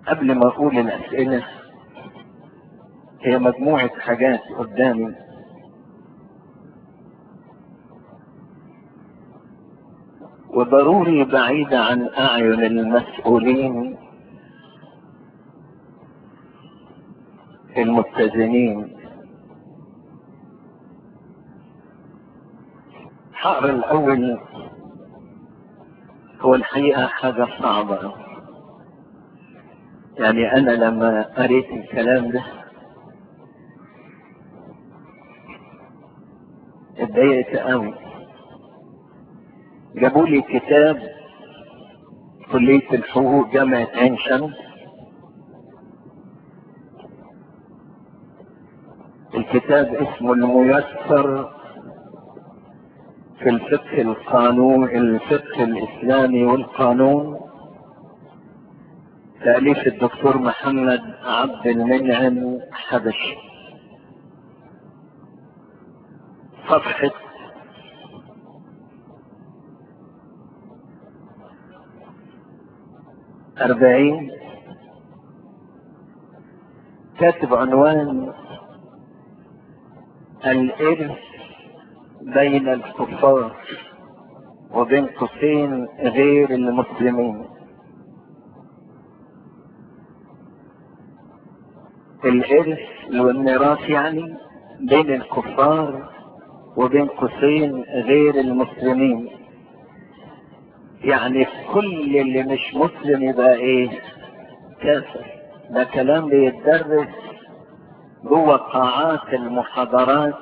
قبل ما اقول الاسئلة هي مجموعة حاجات قدامي وضروري بعيدة عن اعين المسؤولين المتزنين حقر الاول هو الحقيقة حاجة صعبة يعني انا لما قريت الكلام ده اتضايقت قوي جابوا لي كتاب كلية الحقوق جامعة عين شمس الكتاب اسمه الميسر في الفقه القانون الفقه الاسلامي والقانون تأليف الدكتور محمد عبد المنعم حبشي صفحة أربعين كاتب عنوان الإرث بين الكفار وبين قوسين غير المسلمين الإرث والميراث يعني بين الكفار وبين قوسين غير المسلمين يعني كل اللي مش مسلم يبقى ايه كافر ده كلام بيتدرس جوه قاعات المحاضرات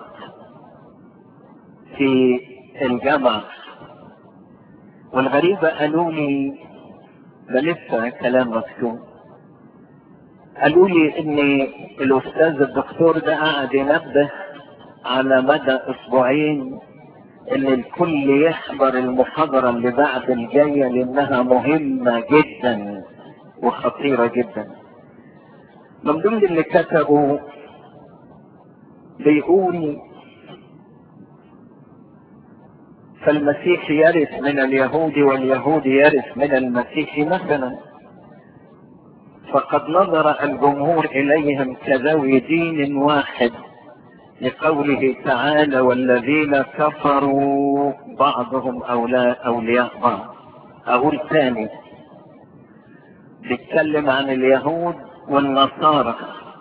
في الجامعة والغريبة قالوا لي ده لسه كلام مكتوب قالوا لي ان الاستاذ الدكتور ده قاعد ينبه على مدى اسبوعين ان الكل يحضر المحاضرة اللي بعد الجاية لانها مهمة جدا وخطيرة جدا من ضمن اللي كتبوا بيقول فالمسيح يرث من اليهود واليهود يرث من المسيح مثلا فقد نظر الجمهور اليهم كذوي دين واحد لقوله تعالى والذين كفروا بعضهم أولاء أولياء بعض أقول ثاني بيتكلم عن اليهود والنصارى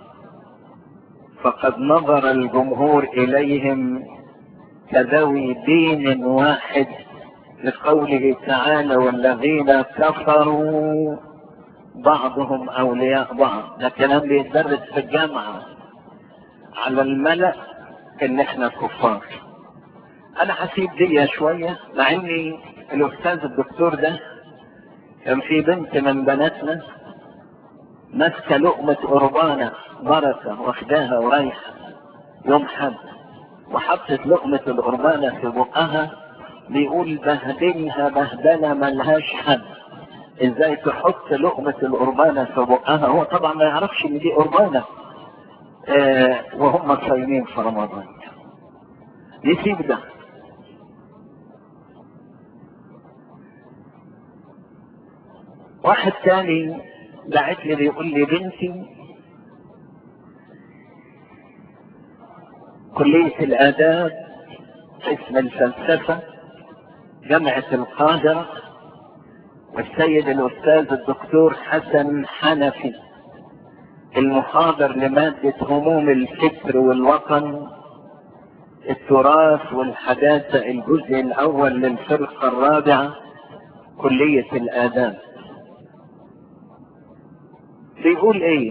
فقد نظر الجمهور إليهم كذوي دين واحد لقوله تعالى والذين كفروا بعضهم أولياء بعض ده كلام بيتدرس في الجامعة على الملأ ان احنا كفار انا هسيب دي شوية مع اني الاستاذ الدكتور ده كان في بنت من بناتنا ماسكة لقمة قربانة بركة واخداها ورايحة يوم حد وحطت لقمة القربانة في بقها بيقول بهدلها بهدلة ملهاش حد ازاي تحط لقمة القربانة في بقها هو طبعا ما يعرفش ان دي قربانة آه وهم صايمين في رمضان يسيب ده واحد تاني بعت لي بيقول لي بنتي كلية الآداب قسم الفلسفة جامعة القاهرة والسيد الأستاذ الدكتور حسن حنفي المحاضر لمادة هموم الفكر والوطن التراث والحداثة الجزء الأول للفرقة الرابعة كلية الآداب بيقول ايه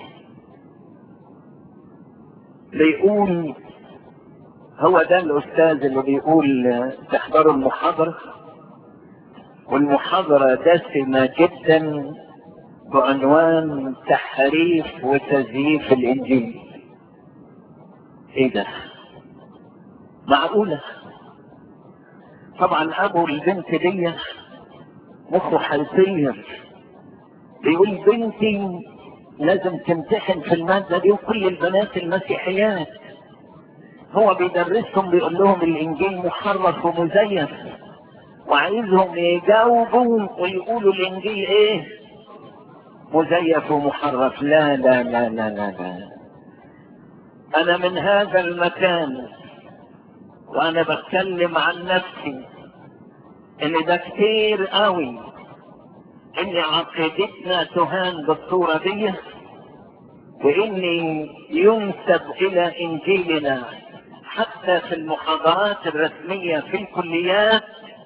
بيقول هو ده الأستاذ اللي بيقول تحضروا المحاضرة والمحاضرة دسمة جدا بعنوان تحريف وتزييف الانجيل ايه ده معقولة طبعا ابو البنت دي مخه هيطير بيقول بنتي لازم تمتحن في المادة دي وكل البنات المسيحيات هو بيدرسهم بيقول لهم الانجيل محرف ومزيف وعايزهم يجاوبوا ويقولوا الانجيل ايه مزيف ومحرف لا لا لا لا لا لا انا من هذا المكان وانا بتكلم عن نفسي ان ده كتير قوي ان عقيدتنا تهان بالصورة دي وان ينسب الى انجيلنا حتى في المحاضرات الرسمية في الكليات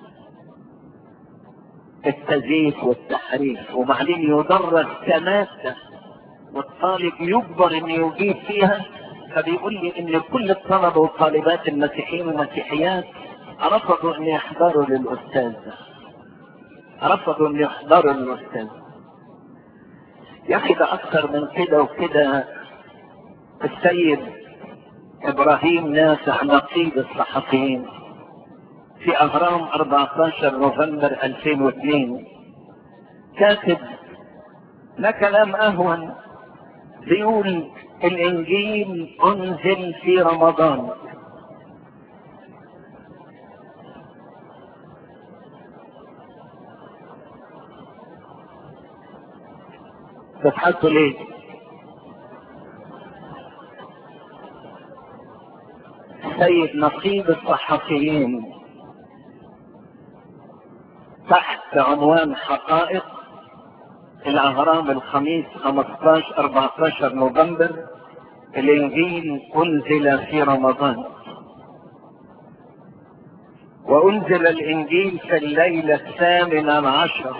التزييف والتحريف وبعدين يدرس كمادة والطالب يجبر انه يجيب فيها فبيقول لي ان كل الطلبة والطالبات المسيحيين والمسيحيات رفضوا ان يحضروا للاستاذ ده رفضوا ان يحضروا للاستاذ يا اخي ده اكثر من كده وكده السيد ابراهيم نافع نقيب الصحفيين في اهرام 14 نوفمبر 2002 كاتب لا كلام اهون بيقول الانجيل انزل في رمضان تضحكوا ليه سيد نقيب الصحفيين تحت عنوان حقائق الاهرام الخميس 15 14 نوفمبر الانجيل انزل في رمضان وانزل الانجيل في الليله الثامنه عشر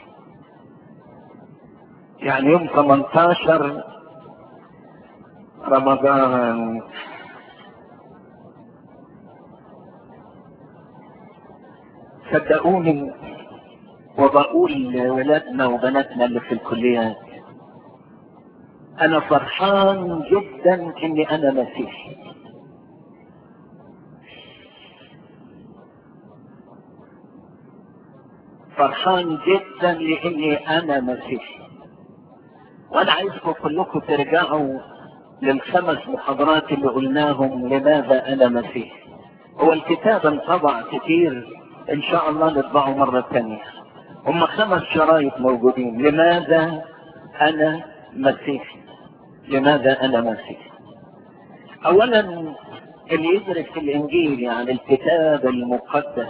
يعني يوم 18 رمضان صدقوني وبقول لولادنا وبناتنا اللي في الكليات انا فرحان جدا اني انا مسيحي فرحان جدا لاني انا مسيحي وانا عايزكم كلكم ترجعوا للخمس محاضرات اللي قلناهم لماذا انا مسيحي هو الكتاب انطبع كتير ان شاء الله نطبعه مرة ثانية هم خمس شرايط موجودين لماذا انا مسيحي لماذا انا مسيحي اولا اللي يدرس الانجيل يعني الكتاب المقدس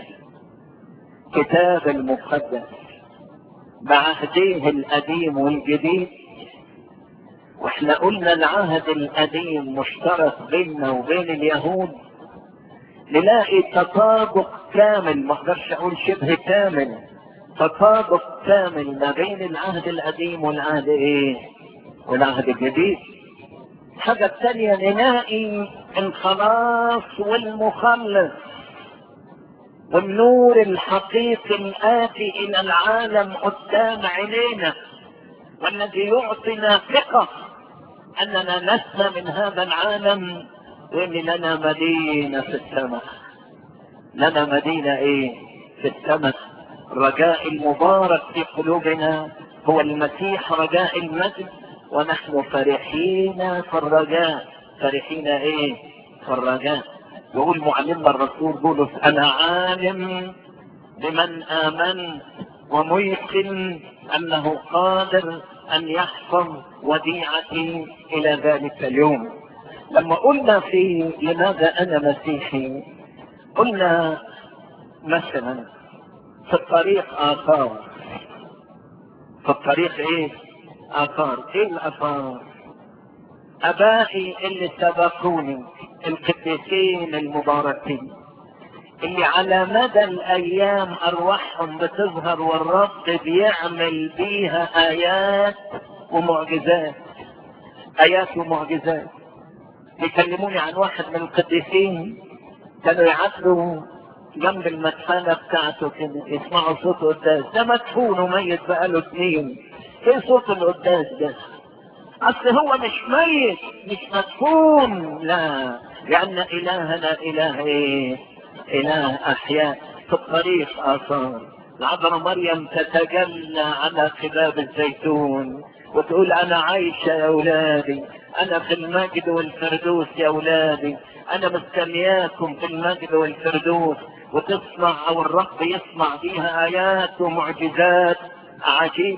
كتاب المقدس بعهديه القديم والجديد واحنا قلنا العهد القديم مشترك بيننا وبين اليهود نلاقي تطابق كامل ما اقدرش اقول شبه كامل تطابق كامل ما بين العهد القديم والعهد ايه والعهد الجديد الحاجة الثانية نلاقي الخلاص والمخلص والنور الحقيقي الآتي إلى العالم قدام عينينا والذي يعطينا ثقة أننا نسمى من هذا العالم وإن لنا مدينة في السماء لنا مدينة إيه في السماء الرجاء المبارك في قلوبنا هو المسيح رجاء المجد ونحن فرحين في الرجاء فرحين ايه في الرجاء يقول معلمنا الرسول بولس انا عالم بمن امن وميقن انه قادر ان يحفظ وديعتي الى ذلك اليوم لما قلنا في لماذا انا مسيحي قلنا مثلا في الطريق اثار في الطريق ايه اثار ايه الاثار ابائي اللي سبقوني القديسين المباركين اللي على مدى الايام ارواحهم بتظهر والرب بيعمل بيها ايات ومعجزات ايات ومعجزات يكلموني عن واحد من القديسين كانوا يعدوا جنب المدفنة بتاعته كده يسمعوا صوت قداس ده مدفون وميت بقاله سنين ايه صوت القداس ده اصل هو مش ميت مش مدفون لا لان الهنا اله ايه اله احياء في الطريق اثار العذراء مريم تتجلى على خباب الزيتون وتقول انا عايشة يا اولادي انا في المجد والفردوس يا اولادي انا مستنياكم في المجد والفردوس وتصنع او الرب يصنع بيها ايات ومعجزات عجيبة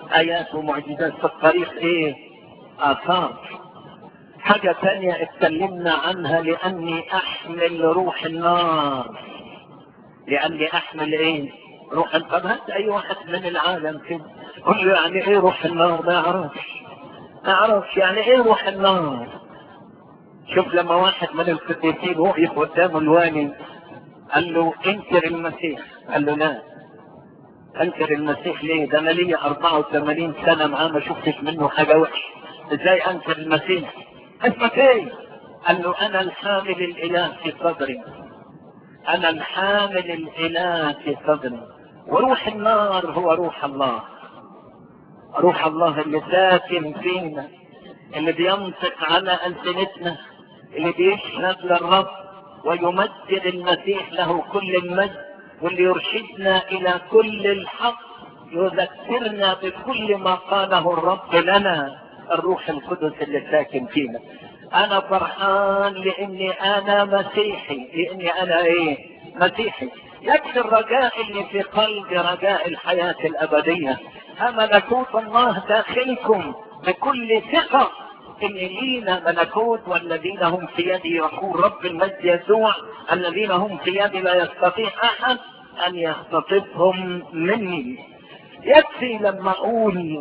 ايات ومعجزات في الطريق ايه اثار حاجة تانية اتكلمنا عنها لاني احمل روح النار لاني احمل ايه روح طب هات اي واحد من العالم كده قل له يعني ايه روح النار ما يعرفش ما يعرفش يعني ايه روح النار شوف لما واحد من القديسين وقف قدام الوالي قال له انكر المسيح قال له لا انكر المسيح ليه ده انا ليا 84 سنه معاه ما شفتش منه حاجه وحشه ازاي انكر المسيح اسمك ايه قال له انا الحامل الاله في صدري انا الحامل الاله في صدري وروح النار هو روح الله روح الله اللي ساكن فينا اللي بينطق على ألسنتنا اللي بيشهد للرب ويمجد المسيح له كل المجد واللي يرشدنا إلى كل الحق يذكرنا بكل ما قاله الرب لنا الروح القدس اللي ساكن فينا أنا فرحان لأني أنا مسيحي لأني أنا إيه مسيحي يكفي الرجاء اللي في قلبي رجاء الحياة الأبدية ملكوت الله داخلكم بكل ثقة إن لينا ملكوت والذين هم في يدي يقول رب المجد يسوع الذين هم في يدي لا يستطيع أحد أن يختطفهم مني يكفي لما أقول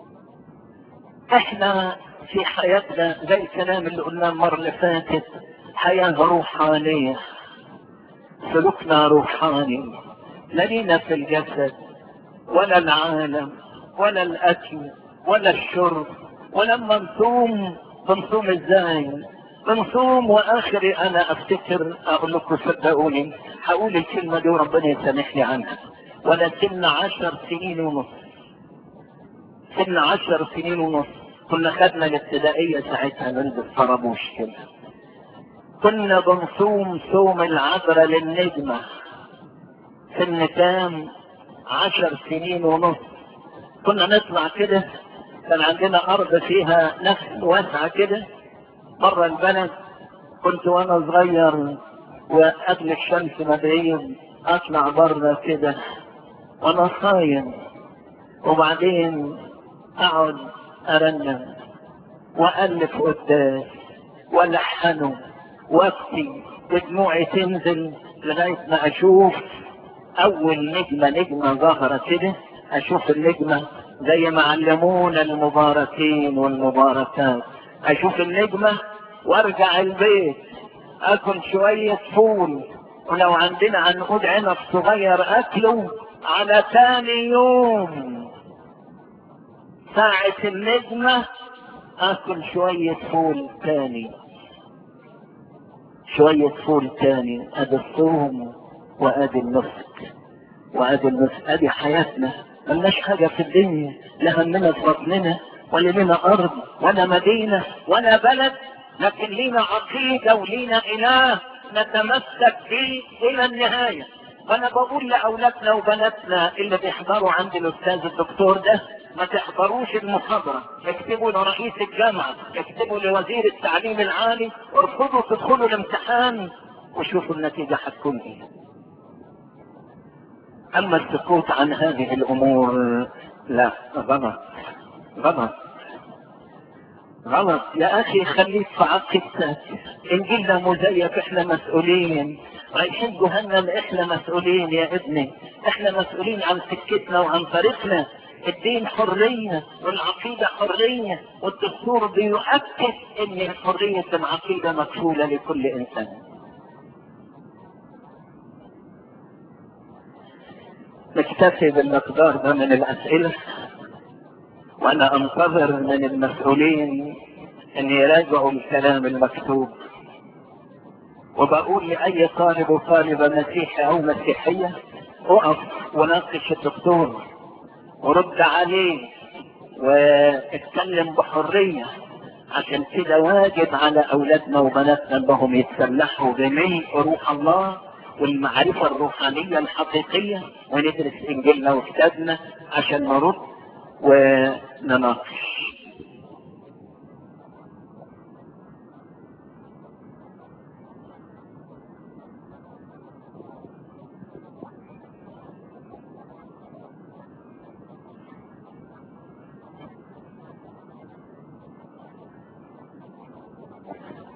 إحنا في حياتنا زي الكلام اللي قلناه المرة اللي فاتت حياة روحانية سلوكنا روحاني لا لينا في الجسد ولا العالم ولا الاكل ولا الشرب ولما نصوم بنصوم ازاي بنصوم واخري انا افتكر اقول لكم صدقوني هقول الكلمه دي وربنا يسامحني عنها ولا سن عشر سنين ونص سن عشر سنين ونص كنا خدنا الابتدائيه ساعتها نلبس طربوش كده كنا بنصوم صوم العذراء للنجمه سن كام عشر سنين ونص كنا نطلع كده كان عندنا ارض فيها نفس واسعة كده مرة البلد كنت وانا صغير وقبل الشمس ما بعيد اطلع بره كده وانا صايم وبعدين اقعد ارنم والف قداس والحنه واكتي ودموعي تنزل لغايه ما اشوف اول نجمة نجمة ظاهرة كده اشوف النجمة زي ما علمونا المباركين والمباركات اشوف النجمة وارجع البيت اكل شوية فول ولو عندنا عنقود عنب صغير اكله على ثاني يوم ساعة النجمة اكل شوية فول تاني شوية فول تاني ادي الصوم وادي النسك وادي النسك ادي حياتنا ملناش حاجة في الدنيا لا همنا في بطننا ولا لنا ارض ولا مدينة ولا بلد لكن لينا عقيدة ولينا اله نتمسك به الى النهاية وانا بقول لاولادنا وبناتنا اللي بيحضروا عند الاستاذ الدكتور ده ما تحضروش المحاضرة اكتبوا لرئيس الجامعة اكتبوا لوزير التعليم العالي ارفضوا تدخلوا الامتحان وشوفوا النتيجة هتكون ايه اما السكوت عن هذه الامور لا غلط غلط غلط يا اخي خليك في عقيدتك انجيلنا مزيف احنا مسؤولين رايحين جهنم احنا مسؤولين يا ابني احنا مسؤولين عن سكتنا وعن طريقنا الدين حرية والعقيدة حرية والدستور بيؤكد ان حرية العقيدة مكفولة لكل انسان نكتفي بالمقدار ده من الاسئلة وانا انتظر من المسؤولين ان يراجعوا الكلام المكتوب وبقول لاي طالب وطالبة مسيحي او مسيحية اقف وناقش الدكتور ورد عليه واتكلم بحرية عشان كده واجب على اولادنا وبناتنا انهم يتسلحوا بملء روح الله والمعرفة الروحانية الحقيقية وندرس انجيلنا وكتابنا عشان نرد ونناقش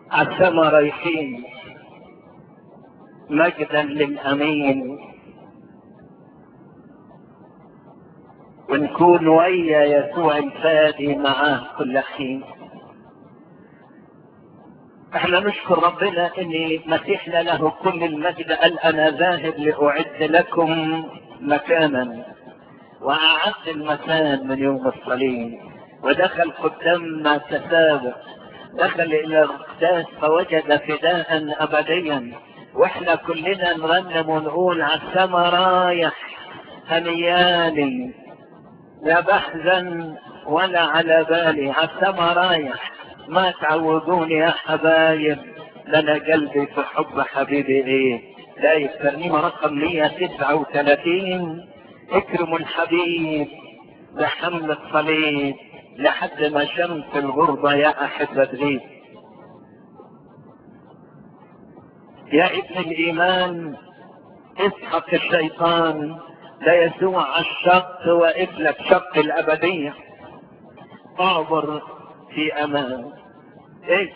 عالسما رايحين مجدا للامين ونكون ويا يسوع الفادي معاه كل حين احنا نشكر ربنا ان مسيحنا له كل المجد قال انا ذاهب لاعد لكم مكانا واعد المكان من يوم الصليب ودخل قدامنا تسابق دخل الى القداس فوجد فداء ابديا واحنا كلنا نرنم ونقول على السما رايح هنيالي لا بحزن ولا على بالي على السما رايح ما تعودوني يا حبايب لنا قلبي في حب حبيبي ايه لا الترنيمة رقم 139 اكرموا الحبيب بحمل الصليب لحد ما شمس الغربة يا أحبة تغيب يا ابن الإيمان اسحق الشيطان لا يسوع الشق وابنك شق الأبدية اعبر في أمان إيه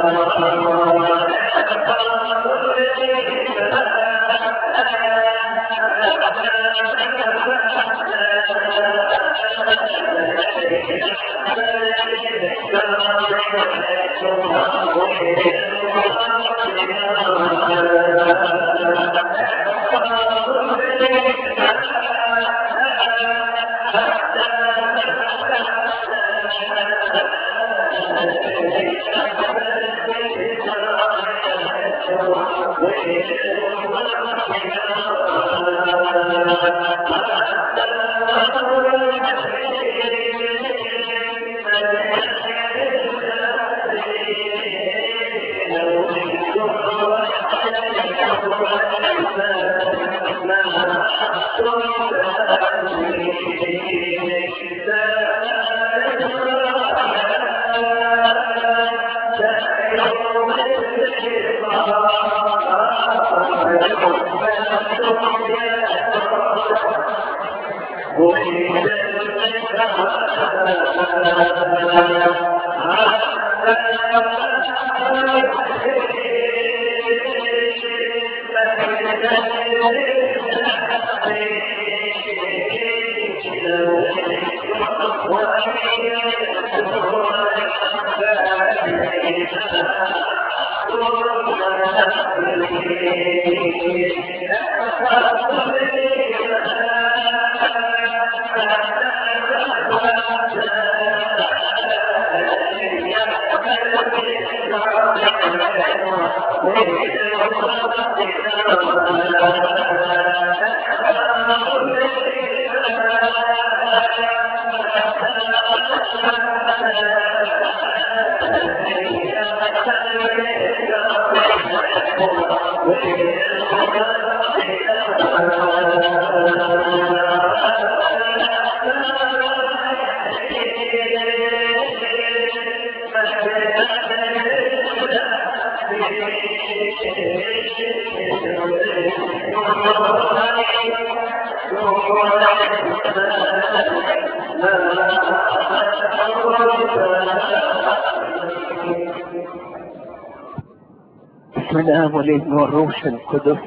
بسم الله والابن والروح القدس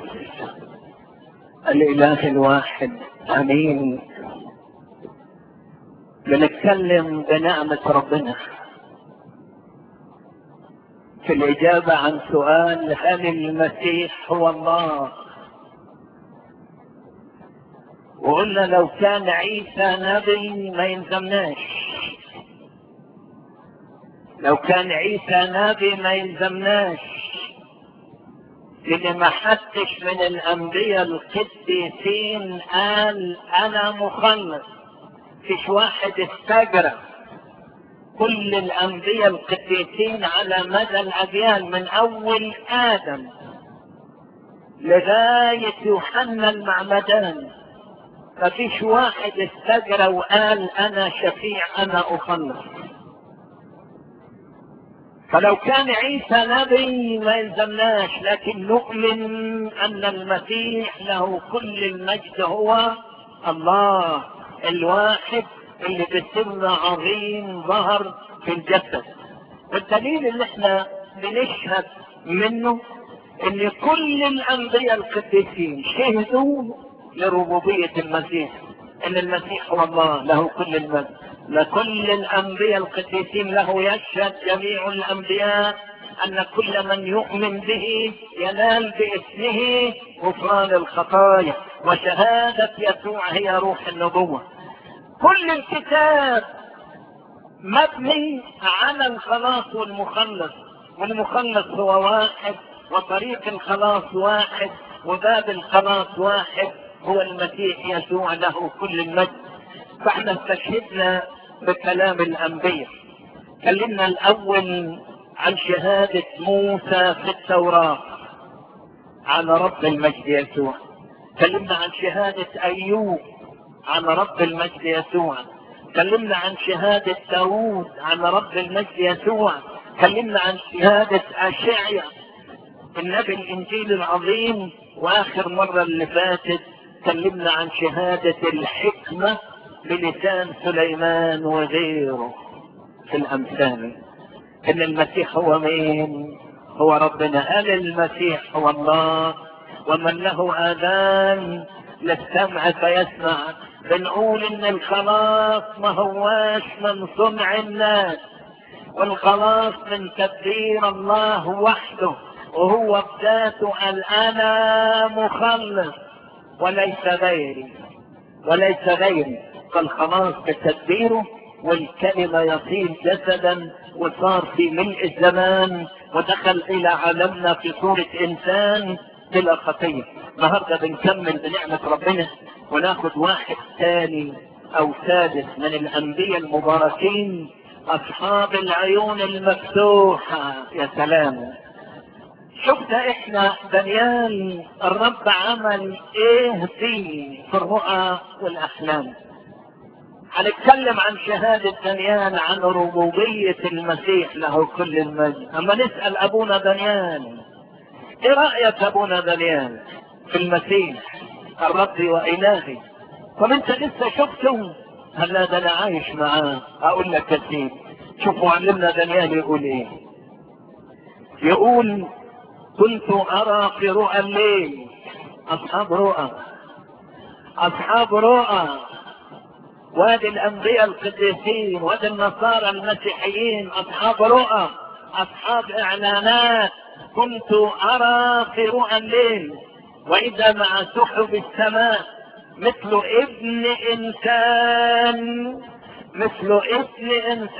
الاله الواحد امين بنتكلم بنعمة ربنا في الإجابة عن سؤال هل المسيح هو الله وقلنا لو كان عيسى نبي ما يلزمناش لو كان عيسى نبي ما يلزمناش لان ما حدش من الانبياء القديسين قال انا مخلص فيش واحد استجرى كل الانبياء القديسين على مدى الاجيال من اول ادم لغايه يوحنا المعمدان مفيش واحد استجرى وقال انا شفيع انا اخلص فلو كان عيسى نبي ما يلزمناش لكن نؤمن ان المسيح له كل المجد هو الله الواحد اللي بسر عظيم ظهر في الجسد والدليل اللي احنا بنشهد منه ان كل الانبياء القديسين شهدوا لربوبية المسيح ان المسيح هو الله له كل المجد لكل الانبياء القديسين له يشهد جميع الانبياء ان كل من يؤمن به ينال باسمه غفران الخطايا وشهادة يسوع هي روح النبوة كل الكتاب مبني على الخلاص والمخلص والمخلص هو واحد وطريق الخلاص واحد وباب الخلاص واحد هو المسيح يسوع له كل المجد فاحنا استشهدنا بكلام الانبياء كلمنا الاول عن شهادة موسى في التوراة على رب المجد يسوع كلمنا عن شهادة ايوب عن رب المجد يسوع كلمنا عن شهادة داوود عن رب المجد يسوع كلمنا عن شهادة اشعيا النبي الانجيل العظيم واخر مرة اللي فاتت كلمنا عن شهادة الحكمة بلسان سليمان وغيره في الامثال ان المسيح هو مين هو ربنا قال المسيح هو الله ومن له اذان للسمع فيسمع بنقول ان الخلاص ما هواش من صنع الناس والخلاص من تدبير الله وحده وهو بذاته قال انا مخلص وليس غيري وليس غيري فالخلاص بتدبيره والكلمة يصير جسدا وصار في ملء الزمان ودخل الى عالمنا في صورة انسان بلا خطية النهاردة بنكمل بنعمة ربنا وناخد واحد ثاني او سادس من الانبياء المباركين اصحاب العيون المفتوحة يا سلام شفنا احنا دانيال الرب عمل ايه فيه في الرؤى والاحلام هنتكلم عن شهادة دانيال عن ربوبية المسيح له كل المجد اما نسأل ابونا دانيال ايه رأيك ابونا دانيال في المسيح الرب والهي طب انت لسه شفته هلا ده انا عايش معاه اقول لك يا سيدي شوفوا علمنا دانيال يقول ايه يقول كنت ارى في رؤى الليل اصحاب رؤى اصحاب رؤى وادي الانبياء القديسين وادي النصارى المسيحيين اصحاب رؤى اصحاب اعلانات كنت ارى في رؤى الليل واذا مع سحب السماء مثل ابن انسان مثل ابن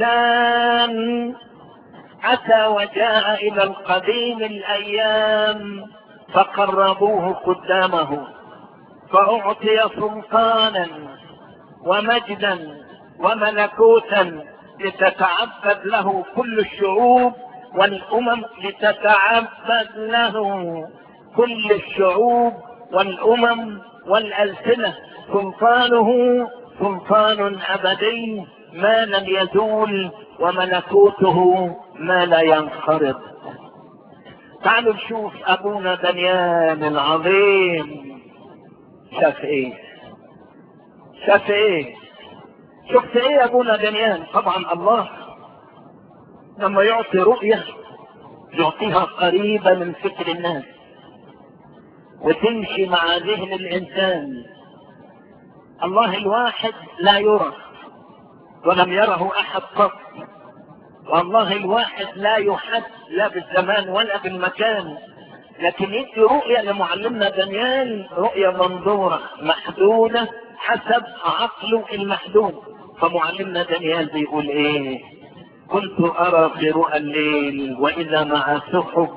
انسان اتى وجاء الى القديم الايام فقربوه قدامه فاعطي سلطانا ومجدا وملكوتا لتتعبد له كل الشعوب والامم لتتعبد له كل الشعوب والامم والالسنه سلطانه سلطان ابدي ما لم يزول وملكوته ما لا ينقرض تعالوا نشوف ابونا دانيال العظيم شاف ايه شاف ايه شفت ايه يا ابونا دانيال طبعا الله لما يعطي رؤية يعطيها قريبة من فكر الناس وتمشي مع ذهن الانسان الله الواحد لا يرى ولم يره احد قط والله الواحد لا يحد لا بالزمان ولا بالمكان لكن يدي رؤية لمعلمنا دانيال رؤية منظورة محدودة حسب عقله المحدود فمعلمنا دانيال بيقول ايه كنت ارى في رؤى الليل واذا مع سحب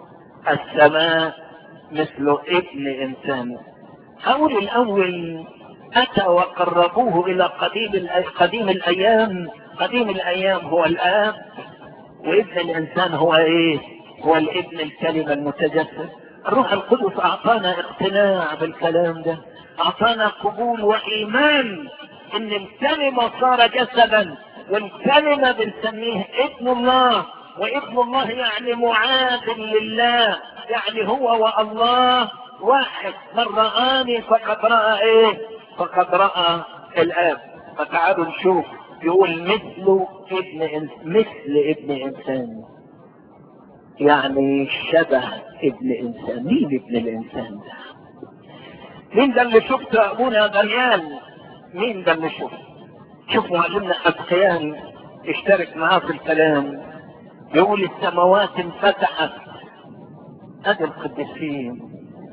السماء مثل ابن انسان هقول الاول اتى وقربوه الى قديم قديم الايام قديم الايام هو الاب وابن الانسان هو ايه هو الابن الكلمه المتجسد الروح القدس اعطانا اقتناع بالكلام ده اعطانا قبول وايمان ان الكلمه صار جسدا والكلمه بنسميه ابن الله وابن الله يعني معادل لله يعني هو والله واحد من رآني فقد رأى ايه فقد رأى الآب فتعالوا نشوف يقول مثل ابن إنس... مثل ابن انسان يعني شبه ابن انسان مين ابن الانسان ده مين ده اللي شفته ابونا دانيال مين ده اللي شفته شوف معلمنا حسيان اشترك معاه في الكلام يقول السماوات انفتحت ادي القديسين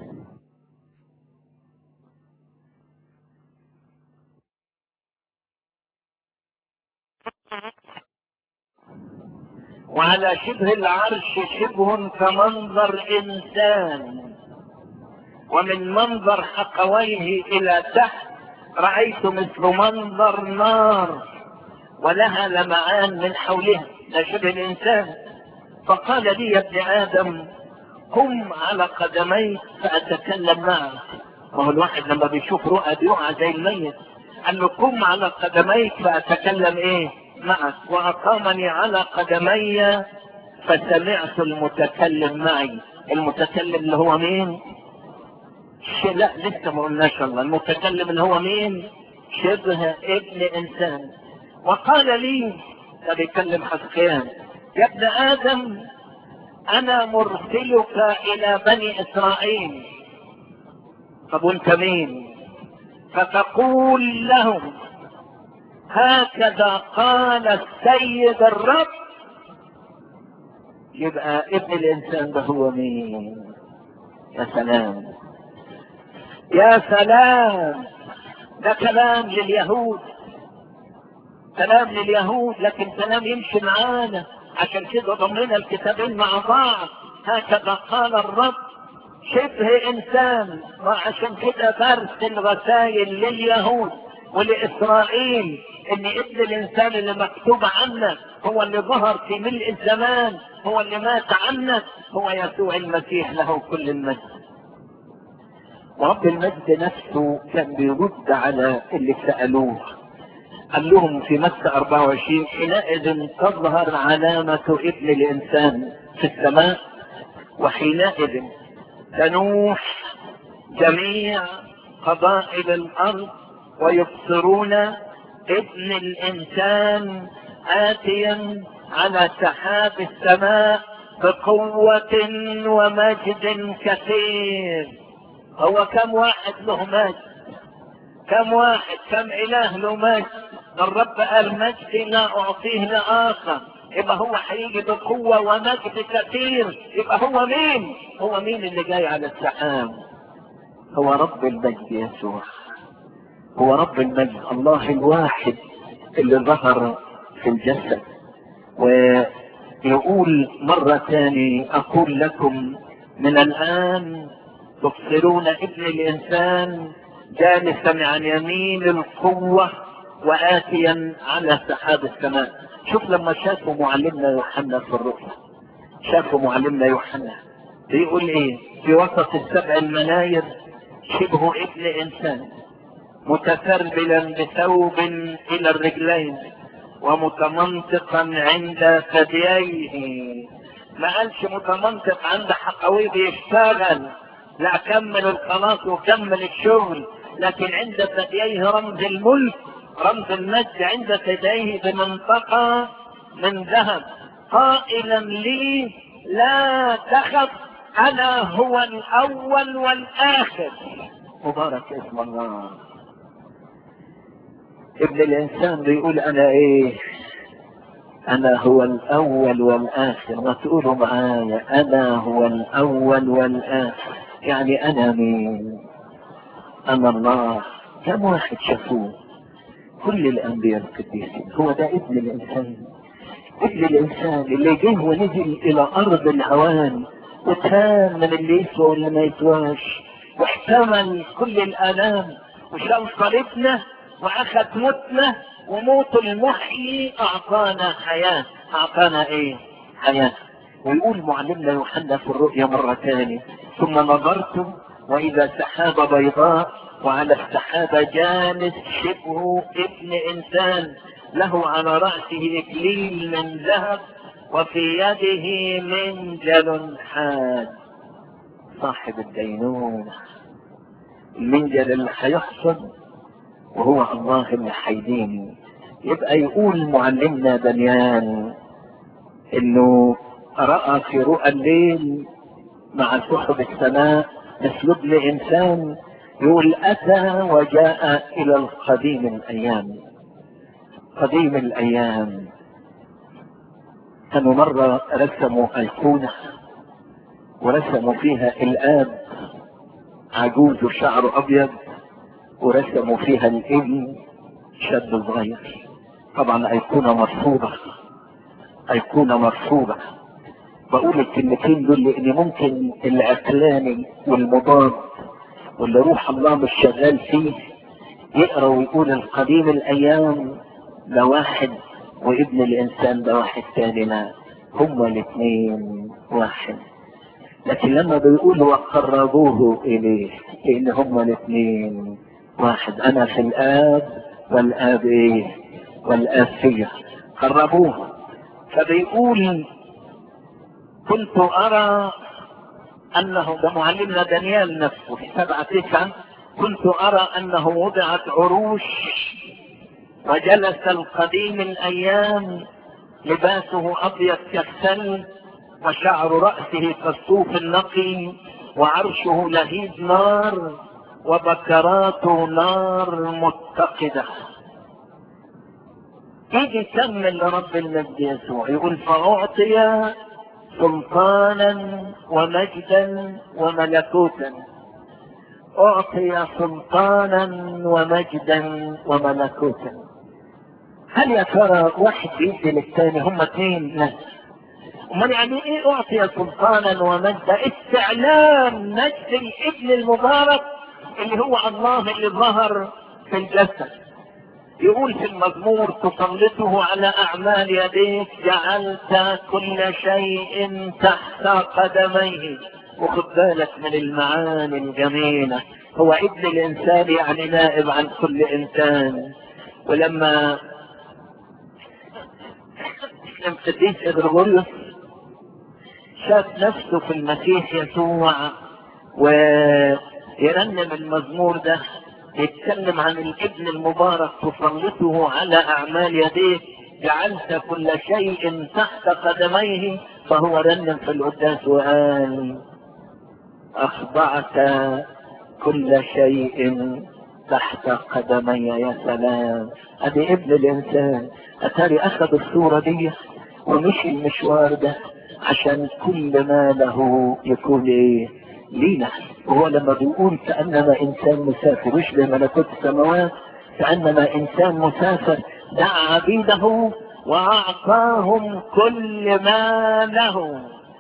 وعلى شبه العرش شبه كمنظر انسان ومن منظر حقويه الى تحت رأيت مثل منظر نار ولها لمعان من حولها ده شبه الانسان فقال لي يا ابن ادم قم على قدميك فاتكلم معك وهو الواحد لما بيشوف رؤى بيقع زي الميت قال له قم على قدميك فاتكلم ايه معك واقامني على قدمي فسمعت المتكلم معي المتكلم اللي هو مين لا لسه ما قلناش الله المتكلم اللي هو مين شبه ابن انسان وقال لي ده بيتكلم حسكيان يا ابن ادم انا مرسلك الى بني اسرائيل طب وانت مين فتقول لهم هكذا قال السيد الرب يبقى ابن الانسان ده هو مين يا سلام يا سلام ده كلام لليهود كلام لليهود لكن كلام يمشي معانا عشان كده ضمنا الكتابين مع بعض هكذا قال الرب شبه انسان وعشان كده برسل رسائل لليهود ولاسرائيل ان ابن الانسان اللي مكتوب عنك هو اللي ظهر في ملء الزمان هو اللي مات عنك هو يسوع المسيح له كل المجد ورب المجد نفسه كان بيرد على اللي سألوه قال لهم في مكة 24 حينئذ تظهر علامة ابن الإنسان في السماء وحينئذ تنوح جميع قبائل الأرض ويبصرون ابن الإنسان آتيا على سحاب السماء بقوة ومجد كثير هو كم واحد له مجد كم واحد كم اله له مجد الرب قال مجدي لا اعطيه لاخر يبقى هو هيجي بقوة ومجد كثير يبقى هو مين هو مين اللي جاي على السحاب هو رب المجد يسوع هو رب المجد الله الواحد اللي ظهر في الجسد ويقول مرة ثانية أقول لكم من الآن تبصرون ابن الإنسان جالسا عن يمين القوة وآتيا على سحاب السماء شوف لما شافوا معلمنا يوحنا في الرؤيا شافوا معلمنا يوحنا بيقول ايه في وسط السبع المناير شبه ابن انسان متسربلا بثوب الى الرجلين ومتمنطقا عند ثدييه ما قالش متمنطق عند حقويه بيشتغل لا كمل الخلاص وكمل الشغل لكن عند ثدييه رمز الملك رمز المجد عند ثدييه بمنطقة من ذهب قائلا لي لا تخف انا هو الاول والاخر مبارك اسم الله ابن الانسان بيقول انا ايه انا هو الاول والاخر ما تقولوا معايا انا هو الاول والاخر يعني انا مين انا الله كم واحد شافوه كل الانبياء القديسين هو ده ابن الانسان ابن الانسان اللي جه ونزل الى ارض الهوان وكان من اللي يسوى واللي ما يسواش واحتمل كل الالام وشال صليبنا واخذ موتنا وموت المحيي اعطانا حياه اعطانا ايه حياه ويقول معلمنا يوحنا في الرؤيا مرة ثانية ثم نظرت وإذا سحابة بيضاء وعلى السحابة جالس شبه ابن إنسان له على رأسه إكليل من ذهب وفي يده منجل حاد صاحب الدينونة المنجل اللي هيحصد وهو الله اللي هيدين يبقى يقول معلمنا دانيال انه رأى في رؤى الليل مع سحب السماء مثل ابن انسان يقول اتى وجاء الى القديم الايام قديم الايام كانوا مرة رسموا ايقونة ورسموا فيها الاب عجوز وشعره ابيض ورسموا فيها الابن شاب صغير طبعا ايقونة مرفوضة ايقونة مرفوضة بقول الكلمتين دول لان ممكن العقلاني والمضاد واللي روح الله مش شغال فيه يقرا ويقول القديم الايام ده واحد وابن الانسان ده واحد تاني لا هما الاثنين واحد لكن لما بيقول وقربوه اليه لان هما الاثنين واحد انا في الاب والاب ايه والاب فيا قربوه فبيقول كنت ارى انه ده معلمنا دانيال نفسه في سبعة تسعة كنت ارى انه وضعت عروش وجلس القديم الايام لباسه ابيض كالثلج وشعر رأسه كالصوف النقي وعرشه لهيب نار وبكراته نار متقدة يجي يكمل لرب المجد يسوع يقول فأعطي سلطانا ومجدا وملكوتا أعطي سلطانا ومجدا وملكوتا هل يا ترى واحد بيدي للثاني هم اثنين لا امال يعني ايه اعطي سلطانا ومجدا استعلام مجد الابن المبارك اللي هو الله اللي ظهر في الجسد يقول في المزمور تسلطه على اعمال يديك جعلت كل شيء تحت قدميه وخد بالك من المعاني الجميلة هو ابن الانسان يعني نائب عن كل انسان ولما القديس غرغوريوس شاف نفسه في المسيح يسوع ويرنم المزمور ده يتكلم عن الابن المبارك تسلطه على اعمال يديه جعلت كل شيء تحت قدميه فهو رنم في القداس وقال اخضعت كل شيء تحت قدمي يا سلام ادي ابن الانسان اتاري اخذ الصورة دي ومشي المشوار ده عشان كل ما له يكون ايه لينا وهو لما بيقول كانما انسان مسافر يشبه ملكوت السماوات كانما انسان مسافر دعا عبيده واعطاهم كل ما له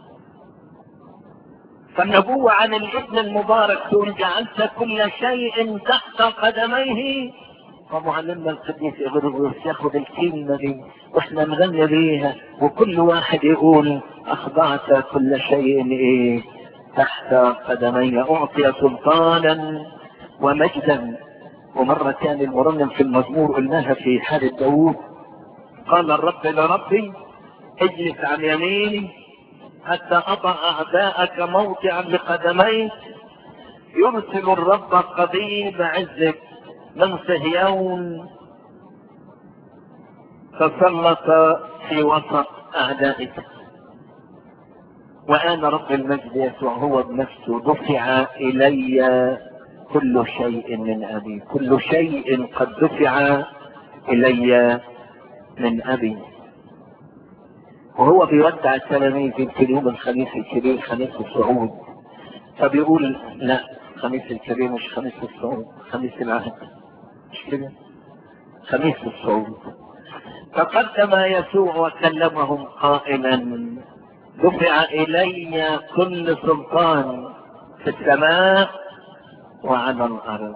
فالنبوة عن الابن المبارك تقول جعلت كل شيء تحت قدميه فمعلمنا القديس إغرغوس ياخد الكلمة دي واحنا نغني بيها وكل واحد يقول أخضعت كل شيء إيه تحت قدمي أعطي سلطانا ومجدا ومرة كان المرنم في المزمور قلناها في حالة داوود قال الرب لربي اجلس عن يميني حتى أضع أعداءك موضعا لقدميك يرسل الرب قضيب عزك من صهيون تسلط في وسط أعدائك وأنا رب المجد يسوع هو بنفسه دفع إلي كل شيء من أبي كل شيء قد دفع إلي من أبي وهو بيودع التلاميذ يمكن يوم الخميس الكبير خميس الصعود فبيقول لا خميس الكبير مش خميس الصعود خميس العهد مش كده خميس الصعود فقدم يسوع وكلمهم قائلا دفع الي كل سلطان في السماء وعلى الارض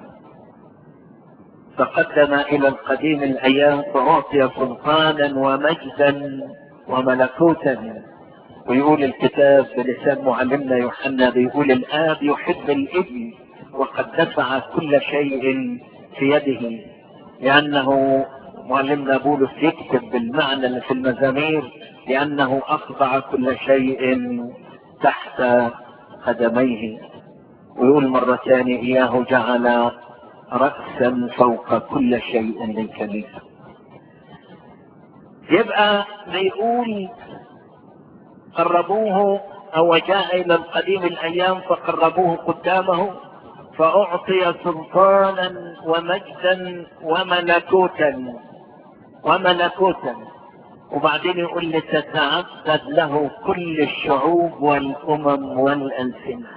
تقدم الى القديم الايام فاعطي سلطانا ومجدا وملكوتا ويقول الكتاب بلسان معلمنا يوحنا بيقول الاب يحب الابن وقد دفع كل شيء في يده لانه معلمنا بولس يكتب بالمعنى اللي في المزامير لانه اخضع كل شيء تحت قدميه ويقول مرة ثانية اياه جعل رأسا فوق كل شيء للكنيسة يبقى بيقول قربوه او جاء الى القديم الايام فقربوه قدامه فاعطي سلطانا ومجدا وملكوتا وملكوتا وبعدين يقول لتتعبد له كل الشعوب والامم والالسنه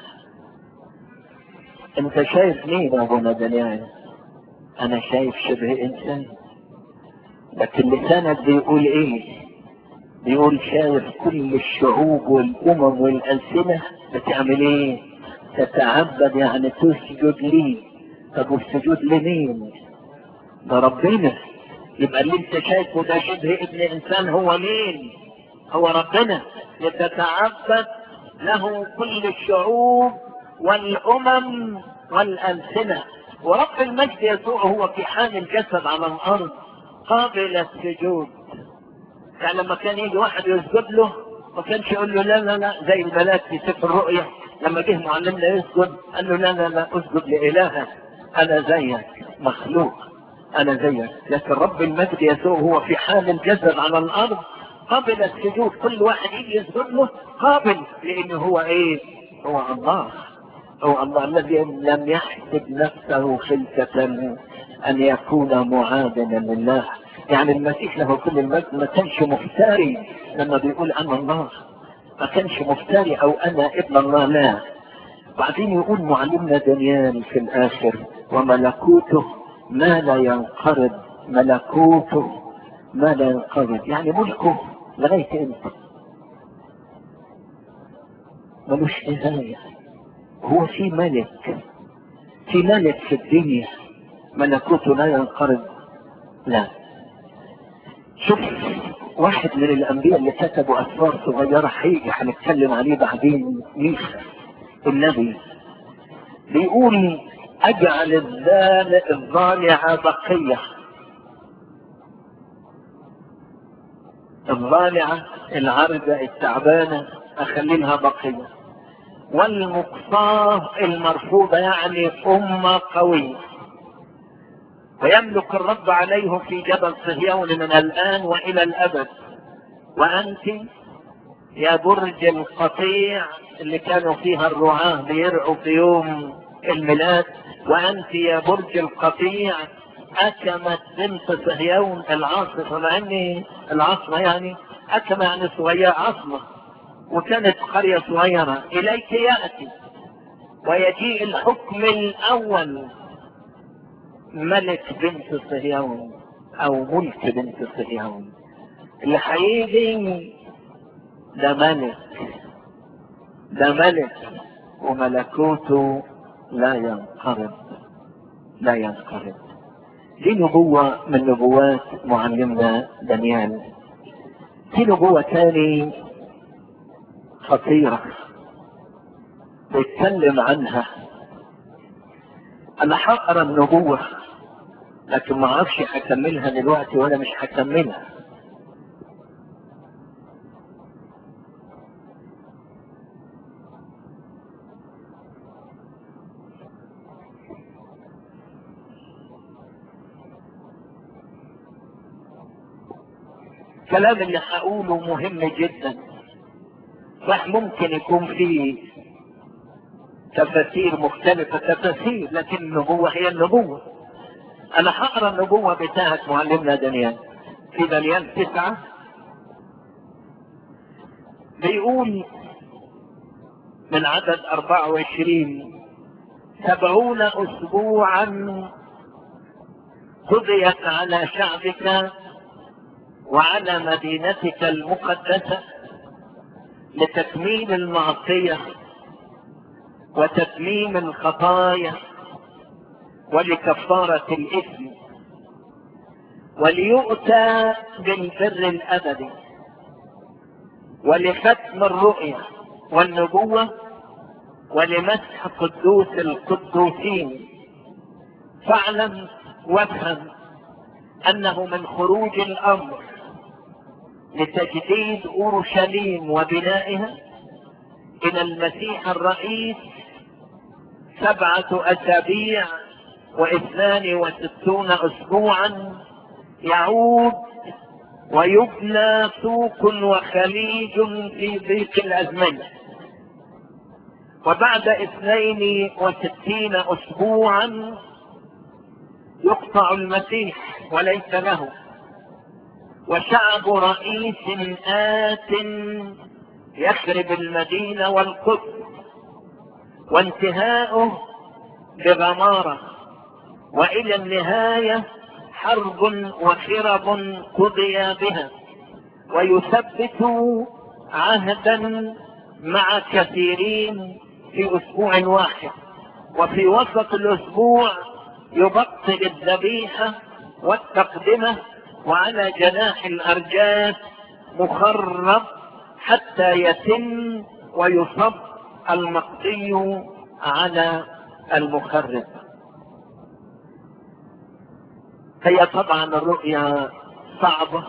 انت شايف مين يا ابو مدنيان انا شايف شبه انسان لكن لسانك بيقول ايه بيقول شايف كل الشعوب والامم والالسنه بتعمل ايه تتعبد يعني تسجد لي طب والسجود لمين ده ربنا يبقى اللي انت شايفه ده شبه ابن انسان هو مين هو ربنا يتتعبد له كل الشعوب والامم والالسنه ورب المجد يسوع هو في حال الجسد على الارض قابل السجود يعني لما كان يجي واحد يسجد له ما كانش يقول له لا لا لا زي الملاك في سفر الرؤيا لما جه معلمنا يسجد قال له لا لا لا اسجد لإلهك أنا زيك مخلوق أنا زيك لكن رب المجد يسوع هو في حال الجسد على الأرض قبل السجود كل واحد يجي يسجد له قابل لانه هو ايه هو الله هو الله الذي لم يحسب نفسه خلفة ان يكون معادنا لله يعني المسيح له كل المجد ما كانش مفتري لما بيقول انا الله ما كانش مفتري او انا ابن الله لا بعدين يقول معلمنا دانيال في الاخر وملكوته ما لا ينقرض ملكوته ما لا ينقرض يعني ملكه لغاية امتى ملوش نهاية هو في ملك في ملك في الدنيا ملكوته لا ينقرض لا شوف واحد من الانبياء اللي كتبوا اسفار صغيرة حقيقي هنتكلم عليه بعدين ميخا النبي بيقول اجعل الضالع بقية الضالعة العرجة التعبانة اخلي لها بقية والمقصاة المرفوضة يعني امة قوية ويملك الرب عليهم في جبل صهيون من الآن وإلى الأبد وأنت يا برج القطيع اللي كانوا فيها الرعاة بيرعوا في يوم الميلاد وأنت يا برج القطيع أكمت بنت صهيون العاصفة مع أن العاصمة يعني أكمة يعني صغيرة عاصمة وكانت قرية صغيرة إليك يأتي ويجيء الحكم الأول ملك بنت صهيون او ملك بنت صهيون اللي هيجي ده ملك ده ملك وملكوته لا ينقرض لا ينقرض دي نبوة من نبوات معلمنا دانيال في نبوة تاني خطيرة بيتكلم عنها انا هقرا النبوة لكن ما اعرفش هكملها دلوقتي ولا مش هكملها الكلام اللي هقوله مهم جدا صح ممكن يكون فيه تفاسير مختلفة تفاسير لكن النبوة هي النبوة أنا هقرا النبوة بتاعت معلمنا دانيال في دانيال تسعة بيقول من عدد 24 سبعون أسبوعا قضيت على شعبك وعلى مدينتك المقدسة لتكميل المعصية وتتميم الخطايا ولكفارة الإثم وليؤتى بالبر الأبدي ولختم الرؤيا والنبوة ولمسح قدوس القدوسين فاعلم وافهم أنه من خروج الأمر لتجديد أورشليم وبنائها إلى المسيح الرئيس سبعة أسابيع واثنان وستون أسبوعا يعود ويبنى سوق وخليج في ضيق الأزمنة وبعد اثنين وستين أسبوعا يقطع المسيح وليس له وشعب رئيس آت يخرب المدينة والقدس وانتهاؤه بغمارة وإلى النهاية حرب وخرب قضي بها ويثبت عهدا مع كثيرين في أسبوع واحد وفي وسط الأسبوع يبطل الذبيحة والتقدمة وعلى جناح الأرجاس مخرب حتى يتم ويصب المقضي على المخرب هي طبعا الرؤيا صعبة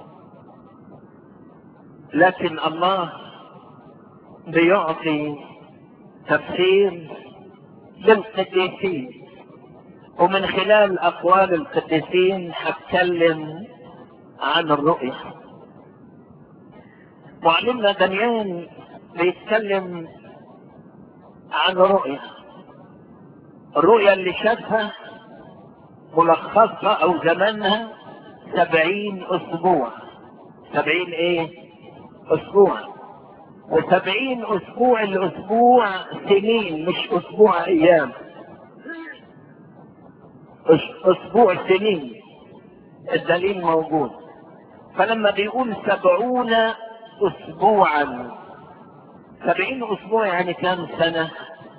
لكن الله بيعطي تفسير للقديسين ومن خلال أقوال القديسين هتكلم عن الرؤيا معلمنا دانيال بيتكلم عن رؤية الرؤية اللي شافها ملخصها او زمانها سبعين اسبوع سبعين ايه اسبوع وسبعين اسبوع الاسبوع سنين مش اسبوع ايام اسبوع سنين الدليل موجود فلما بيقول سبعون اسبوعا سبعين اسبوع يعني كام سنة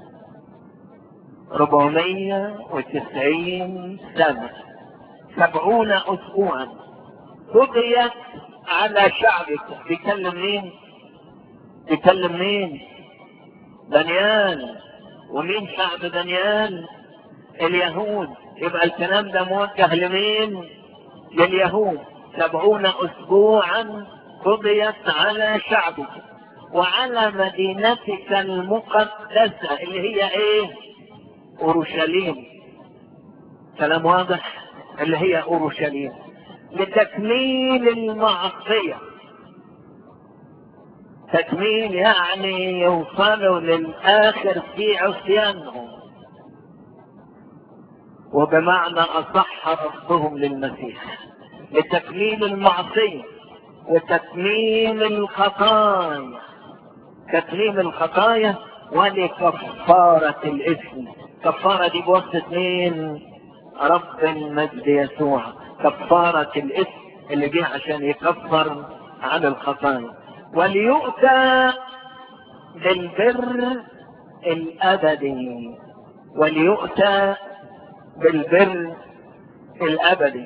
ربعمية وتسعين سنة سبعون اسبوعا قضيت على شعبك بيكلم مين بيكلم مين دانيال ومين شعب دانيال اليهود يبقى الكلام ده موجه لمين لليهود سبعون اسبوعا قضيت على شعبك وعلى مدينتك المقدسة اللي هي ايه اورشليم كلام واضح اللي هي اورشليم لتكميل المعصية تكميل يعني يوصلوا للآخر في عصيانهم وبمعنى أصح رفضهم للمسيح لتكميل المعصية وتكميل الخطايا تكميل الخطايا ولكفارة الإثم كفارة دي بواسطة مين؟ رب المجد يسوع كفارة الإثم اللي جه عشان يكفر عن الخطايا وليؤتى بالبر الأبدي وليؤتى بالبر الأبدي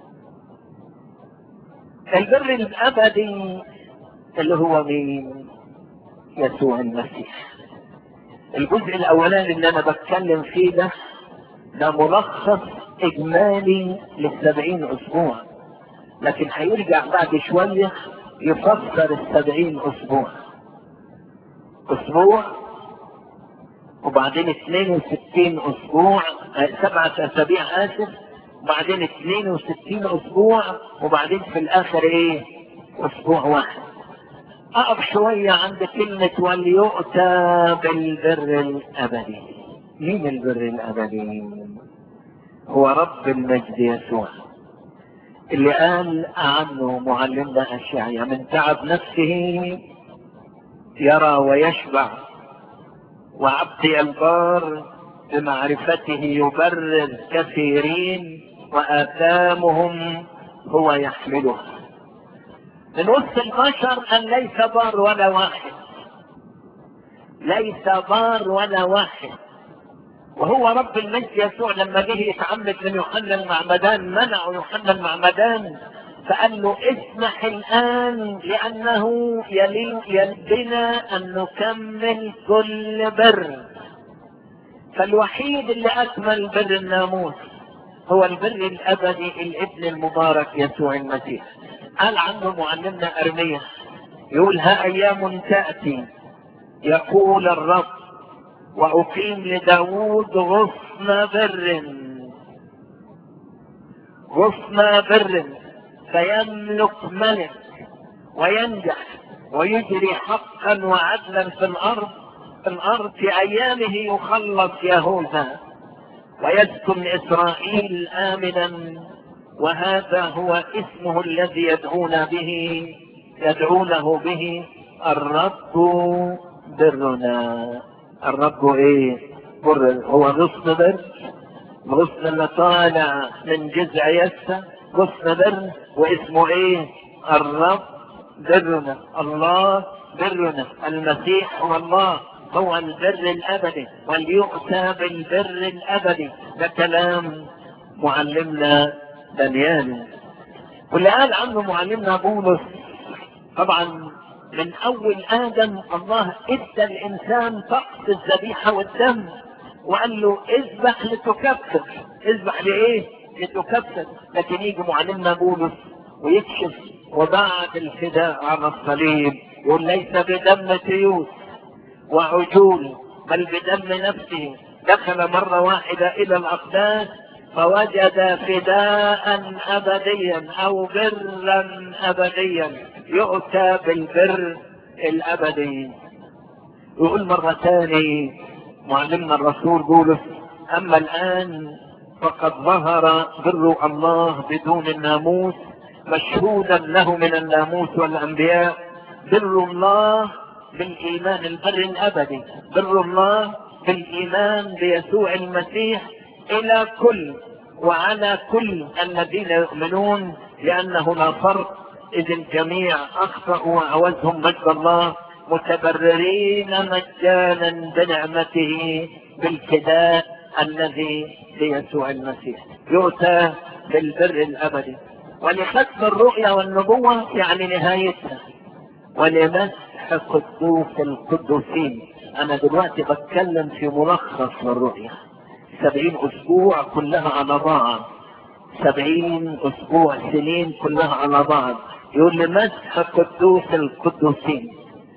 البر الأبدي اللي هو مين؟ يسوع المسيح الجزء الأولاني اللي أنا بتكلم فيه ده ده ملخص إجمالي للسبعين أسبوع لكن هيرجع بعد شوية يفسر السبعين أسبوع أسبوع وبعدين 62 أسبوع سبعة أسابيع آسف وبعدين 62 أسبوع وبعدين في الآخر إيه؟ أسبوع واحد أقف شوية عند كلمة وليؤتى بالبر الأبدي مين البر الأبدي؟ هو رب المجد يسوع اللي قال عنه معلمنا أشعيا من تعب نفسه يرى ويشبع وعبدي البار بمعرفته يبرر كثيرين وآثامهم هو يحمله من وسط البشر أن ليس بار ولا واحد ليس بار ولا واحد وهو رب المجد يسوع لما جه يتعمد من يوحنا المعمدان منعه يوحنا المعمدان فقال له اسمح الآن لأنه يلي يلبنا أن نكمل كل بر فالوحيد اللي أكمل بر الناموس هو البر الأبدي الابن المبارك يسوع المسيح قال عنه معلمنا أرمية يقول ها أيام تأتي يقول الرب وأقيم لداود غصن بر غصن بر فيملك ملك وينجح ويجري حقا وعدلا في الأرض في الأرض في أيامه يخلص يهوذا ويسكن إسرائيل آمنا وهذا هو اسمه الذي يدعون به يدعونه به الرب برنا الرب ايه بر هو غصن بر غصن اللي طالع من جذع يسا غصن بر واسمه ايه الرب برنا الله برنا المسيح هو الله هو البر الابدي وليؤتى بالبر الابدي ده كلام معلمنا دانيال واللي قال عنه معلمنا بولس طبعا من اول ادم الله ادى الانسان طقس الذبيحه والدم وقال له اذبح لتكفر اذبح لايه لتكفر لكن يجي معلمنا بولس ويكشف وبعد الفداء على الصليب يقول ليس بدم تيوس وعجول بل بدم نفسه دخل مرة واحدة إلى الأقداس فوجد فداء ابديا او برا ابديا يؤتى بالبر الابدي يقول مرة ثاني معلمنا الرسول بولس اما الان فقد ظهر بر الله بدون الناموس مشهودا له من الناموس والانبياء بر الله بالايمان البر الابدي بر الله بالايمان بيسوع المسيح الى كل وعلى كل الذين يؤمنون لانه لا فرق اذ الجميع اخطاوا وعوزهم مجد الله متبررين مجانا بنعمته بالفداء الذي بيسوع المسيح يؤتى بالبر الابدي ولختم الرؤيا والنبوة يعني نهايتها ولمسح قدوس القدوسين انا دلوقتي بتكلم في ملخص الرؤيا سبعين اسبوع كلها على بعض سبعين اسبوع سنين كلها على بعض يقول لمسح قدوس القدوسين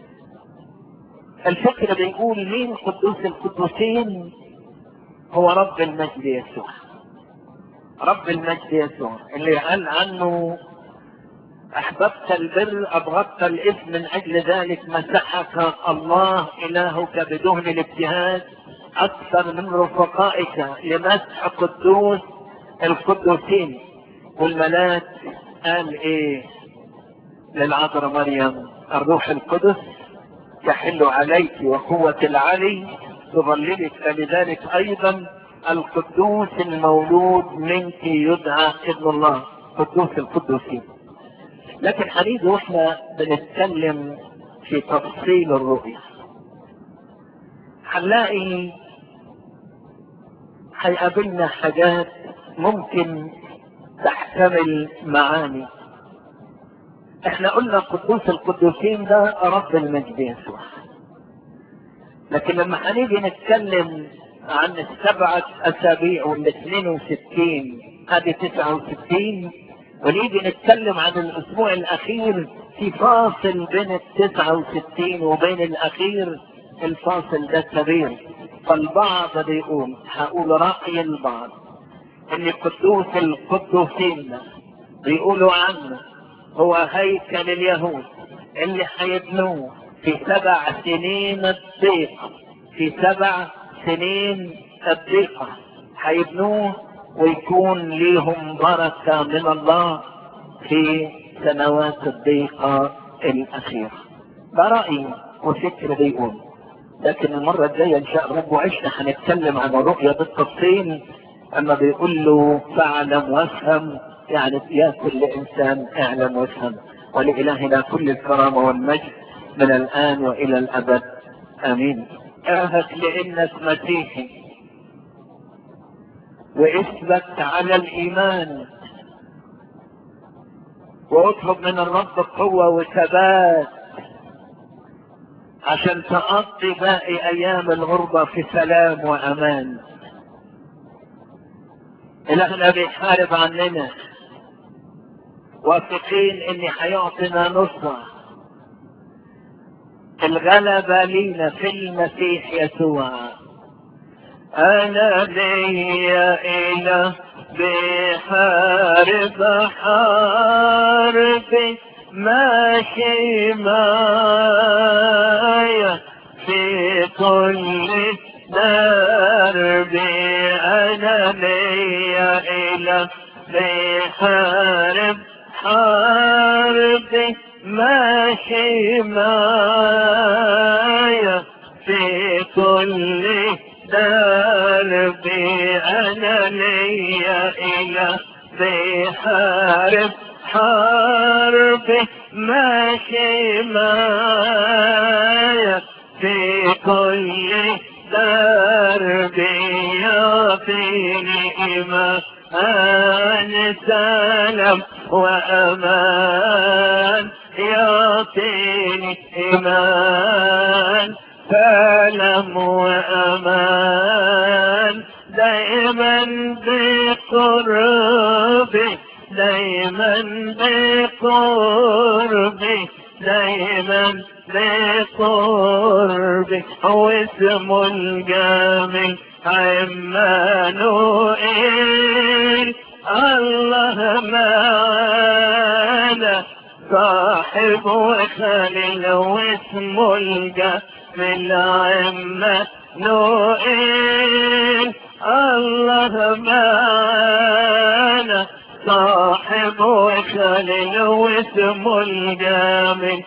الفكرة بيقول مين قدوس القدوسين هو رب المجد يسوع رب المجد يسوع اللي قال عنه احببت البر ابغضت الاثم من اجل ذلك مسحك الله الهك بدهن الابتهاج اكثر من رفقائك لمسح قدوس القدوسين والملاك قال ايه للعذراء مريم الروح القدس يحل عليك وقوة العلي تظللك فلذلك ايضا القدوس المولود منك يدعى ابن الله قدوس القدوسين لكن حبيبي واحنا بنتكلم في تفصيل الرؤيا هنلاقي هيقابلنا حاجات ممكن تحتمل معاني احنا قلنا قدوس القدوسين ده رب المجد يسوع لكن لما هنيجي نتكلم عن السبعة أسابيع والاثنين وستين هذه تسعة وستين ونيجي نتكلم عن الأسبوع الأخير في فاصل بين التسعة وستين وبين الأخير الفاصل ده كبير فالبعض بيقول هقول رأي البعض إن قدوس القدوسين بيقولوا عنه هو هيكل اليهود اللي هيبنوه في سبع سنين الضيقة في سبع سنين الضيقة هيبنوه ويكون ليهم بركة من الله في سنوات الضيقة الأخيرة ده رأيي وفكر بيقول لكن المرة الجاية إن شاء الله وعشنا هنتكلم عن الرؤية بالتفصيل أما بيقول له فاعلم وافهم يعني يا كل إنسان اعلم وافهم ولإلهنا كل الكرامة والمجد من الآن وإلى الأبد آمين اعهد لإنك مسيحي واثبت على الإيمان واطلب من الرب قوة وثبات عشان تقضي باقي أيام الغربة في سلام وأمان إلهنا بيحارب عننا واثقين إن هيعطينا نصرة الغلبة لينا في المسيح يسوع أنا لي إله بحارب حاربي ماشي معايا في كل دربي أنا لي إله بحارب حاربي ماشي معايا في كل دربي انا ليا اله بحارب حربي ماشي معايا في كل دربي يعطيني ايمان سلام وامان يعطيني ايمان سلام وامان دائما بقربي دائما بقربي دايما بقربي هو اسمه الجامل عمانوئيل الله معانا صاحب وخليل واسمه الجامل عمانوئيل الله معانا صاحب وخليل واسمه الجامل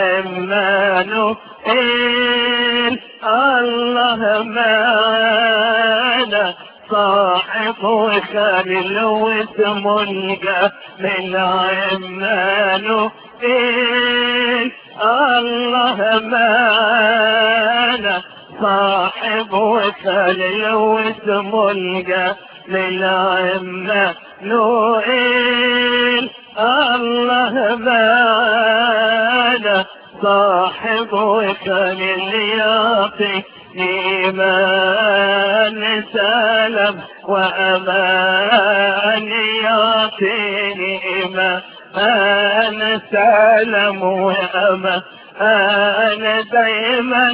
عمانوئيل الله معانا صاحب وخليل واسمه الجامل عمانوئيل الله معانا صاحب وخليل واسمه الجامل عمانوئيل الله معانا صاحب وخليل يعطي إيمان سلام وأمان يعطيني إيمان سلام وأمان أنا دايما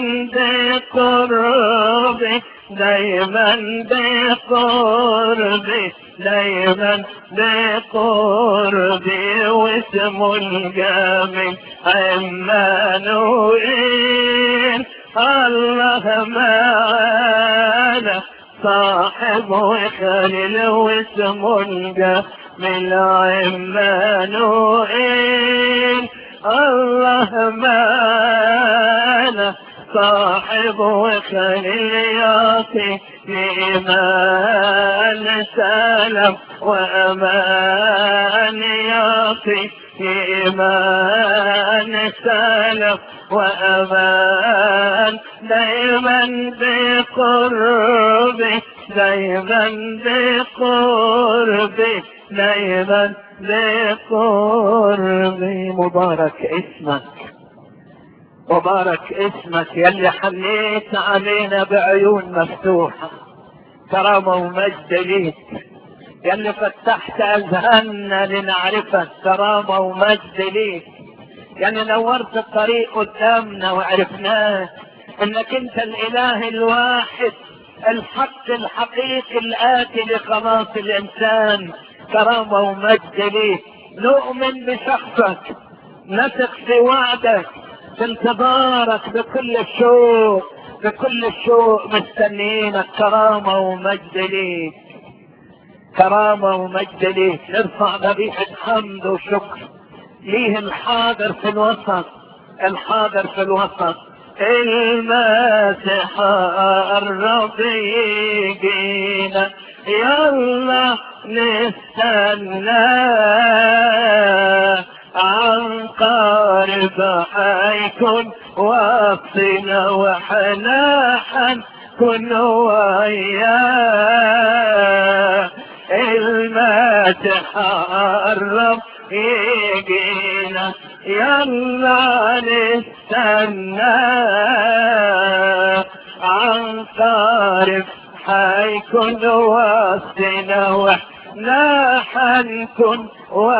بقربي دايما بقربي دايما بقربي واسمه الجامل عمانوئيل الله معانا صاحب وخليل واسمه الجامل عمانوئيل الله معانا صاحب وخليل يعطي إيمان سلام وأمان يعطي إيمان سلام وأمان دايما بقربي دايما بقربي دايما بقربي مبارك اسمك مبارك اسمك يلي حنيت علينا بعيون مفتوحة كرامة ومجد ليك يلي فتحت اذهاننا لنعرفك كرامة ومجد ليك يعني نورت الطريق قدامنا وعرفناه انك انت الاله الواحد الحق الحقيقي الاتي لخلاص الانسان كرامة ومجد ليك نؤمن بشخصك نثق في وعدك في انتظارك بكل الشوق بكل الشوق مستنيينك كرامة ومجد ليك كرامة ومجد ليك نرفع ذبيحة حمد وشكر ليه الحاضر في الوسط الحاضر في الوسط المسيح الرب يجينا يلا نستنى عن قارب حيكون وقتنا وحنا حنكون وياه المسيح الرب يجينا يلا نستنى عن قارب حيكون وقتنا وحنا حنكون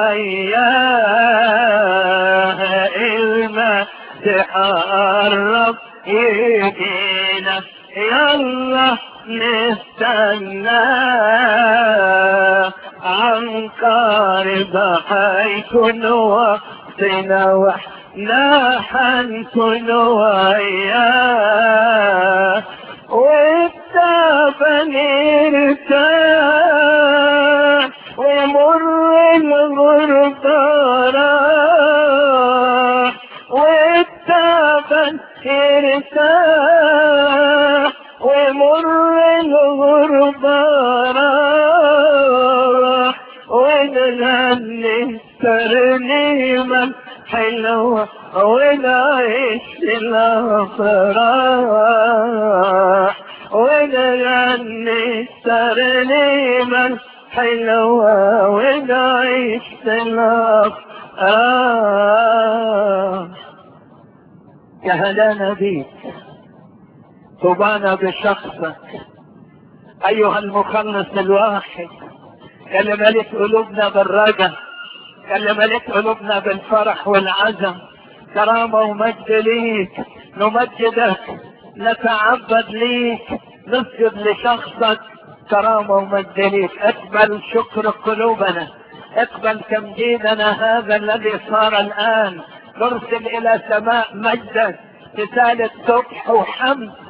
وياه المسيح الرب يجينا يلا نستنى عن قارب حيكون وقتنا واحنا حنكون وياه والتعب نرتاح ومر الغربة راح والتعب ارتاح ومر الغربة راح ونغني ترنيمة حلوة ونعيش الأفراح ونغني ترنيمة حلوة ونعيش الأفراح يا هلانا بيك طوبانا بشخصك ايها المخلص الواحد اللي ملك قلوبنا بالرجا اللي ملك قلوبنا بالفرح والعزم كرامة ومجد ليك نمجدك نتعبد ليك نسجد لشخصك كرامة ومجد ليك اقبل شكر قلوبنا اقبل تمجيدنا هذا الذي صار الآن نرسل إلى سماء مجدك رسالة سبح وحمد